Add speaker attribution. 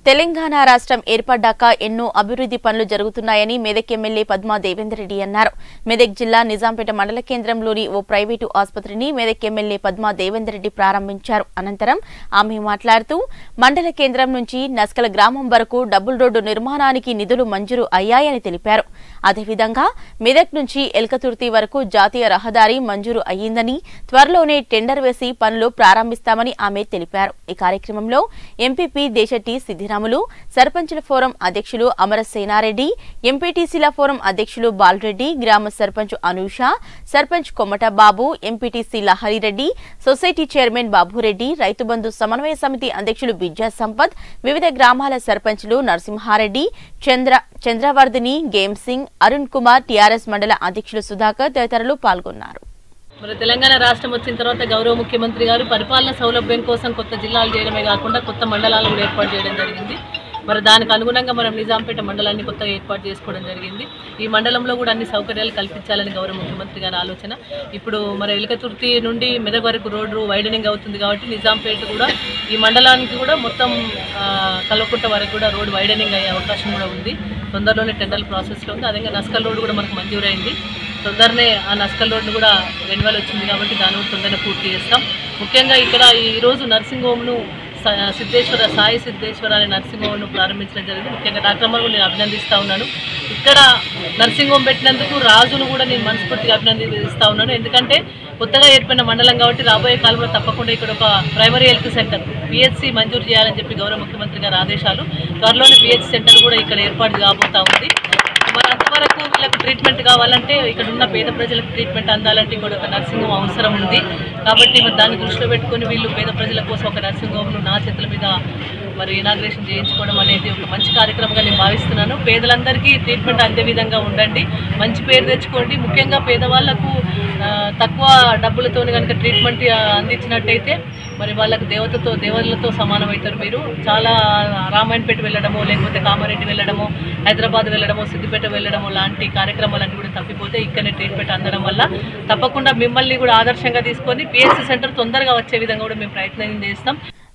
Speaker 1: తెలంగాణ రాష్ట్రం ఏర్పడ్డాక ఎన్నో అభివృద్ధి పనులు జరుగుతున్నాయని మెదక్ ఎమ్మెల్యే పద్మా దేవేందర్ రెడ్డి అన్నారు మెదక్ జిల్లా నిజాంపేట మండల కేంద్రంలోని ఓ ప్రైవేటు ఆసుపత్రిని మెదక్ ఎమ్మెల్యే పద్మా దేవేందర్ రెడ్డి ప్రారంభించారు అనంతరం ఆమె మాట్లాడుతూ మండల కేంద్రం నుంచి నస్కల గ్రామం వరకు డబుల్ రోడ్డు నిర్మాణానికి నిధులు మంజూరు అయ్యాయని తెలిపారు అదేవిధంగా మెదక్ నుంచి ఎల్కతుర్తి వరకు జాతీయ రహదారి మంజూరు అయ్యిందని త్వరలోనే టెండర్ వేసి పనులు ప్రారంభిస్తామని ఆమె తెలిపారు ఈ కార్యక్రమంలో ఎంపీపీ దేశటి సిద్దిరాములు సర్పంచుల ఫోరం అధ్యక్షులు అమర సేనారెడ్డి ఎంపీటీసీల ఫోరం అధ్యక్షులు బాలరెడ్డి గ్రామ sarpanch Anusha sarpanch Kommata Babu MPTC Laharireddy society chairman Babureddy Rythu Bandhu సమన్వయ సమితి అధ్యక్షులు విద్యా సంపత్ వివిధ గ్రామాల సర్పంచులు నరసింహారెడ్డి చంద్ర చంద్రవర్ధిని గేమ్ సింగ్ అరుణ్ కుమార్ టీఆర్ఎస్ మండల అధ్యక్షులు సుధాకర్ తదితరులు పాల్గొన్నారు
Speaker 2: మరి తెలంగాణ రాష్ట్రం వచ్చిన తర్వాత గౌరవ ముఖ్యమంత్రి గారు పరిపాలన సౌలభ్యం కోసం కొత్త జిల్లాలు చేయడమే కాకుండా కొత్త మండలాలు కూడా ఏర్పాటు చేయడం జరిగింది మరి దానికి అనుగుణంగా మనం నిజాంపేట మండలాన్ని కొత్తగా ఏర్పాటు చేసుకోవడం జరిగింది ఈ మండలంలో కూడా అన్ని సౌకర్యాలు కల్పించాలని గౌరవ ముఖ్యమంత్రి గారి ఆలోచన ఇప్పుడు మరి ఎలుకతుర్తి నుండి మెదక్ వరకు రోడ్డు వైడనింగ్ అవుతుంది కాబట్టి నిజాంపేట కూడా ఈ మండలానికి కూడా మొత్తం ఆ, కల్వకుంట వరకు కూడా రోడ్డు వైడనింగ్ అయ్యే అవకాశం కూడా ఉంది తొందరలోనే టెండర్ ప్రాసెస్లో ఉంది అదేవిధంగా నస్కల్ రోడ్డు కూడా మనకు మంజూరైంది తొందరనే ఆ నస్కల్ రోడ్డు కూడా రెన్యువల్ వచ్చింది కాబట్టి దాన్ని కూడా తొందరగా పూర్తి చేస్తాం ముఖ్యంగా ఇక్కడ ఈరోజు నర్సింగ్ హోమ్ను స- సిద్ధేశ్వర సాయి సిద్ధేశ్వర అనే నర్సింగ్ హోమ్ను ప్రారంభించడం జరిగింది ముఖ్యంగా డాక్టర్ అమ్మను నేను అభినందిస్తా ఉన్నాను ఇక్కడ నర్సింగ్ హోమ్ పెట్టినందుకు రాజును కూడా నేను మనస్ఫూర్తిగా అభినందిస్తా ఉన్నాను ఎందుకంటే కొత్తగా ఏర్పడిన మండలం కాబట్టి రాబోయే కాలంలో తప్పకుండా ఇక్కడ ఒక ప్రైమరీ హెల్త్ సెంటర్ పిహెచ్సి మంజూరు చేయాలని చెప్పి గౌరవ ముఖ్యమంత్రి గారి ఆదేశాలు త్వరలోనే పిహెచ్ సెంటర్ కూడా ఇక్కడ ఏర్పాటు కాబోతా ఉంది మరి అంతవరకు వీళ్ళకి ట్రీట్మెంట్ కావాలంటే ఇక్కడ ఉన్న పేద ప్రజలకు ట్రీట్మెంట్ అందాలంటే ఇక్కడ ఒక నర్సింగ్ హోమ్ అవసరం ఉంది కాబట్టి మరి దాన్ని దృష్టిలో పెట్టుకొని వీళ్ళు పేద ప్రజల కోసం ఒక నర్సింగ్ హోమ్ను నా చేతుల మీద మరి ఇనాగ్రేషన్ చేయించుకోవడం అనేది ఒక మంచి కార్యక్రమంగా నేను భావిస్తున్నాను పేదలందరికీ ట్రీట్మెంట్ అందే విధంగా ఉండండి మంచి పేరు తెచ్చుకోండి ముఖ్యంగా పేదవాళ్లకు ఆ, తక్కువ డబ్బులతో కనుక ట్రీట్మెంట్ ఆ, అందించినట్టయితే మరి వాళ్ళకి దేవతతో దేవతలతో సమానం అవుతారు మీరు చాలా రామాయణపేట వెళ్ళడమో లేకపోతే కామారెడ్డి వెళ్ళడమో హైదరాబాద్ వెళ్ళడమో సిద్దిపేట వెళ్ళడమో లాంటి కార్యక్రమాలన్నీ కూడా తప్పిపోతే ఇక్కడనే ట్రీట్మెంట్ అందడం వల్ల తప్పకుండా మిమ్మల్ని కూడా ఆదర్శంగా తీసుకొని పిఎస్సి సెంటర్ తొందరగా వచ్చే విధంగా కూడా మేము ప్రయత్నం చేస్తాం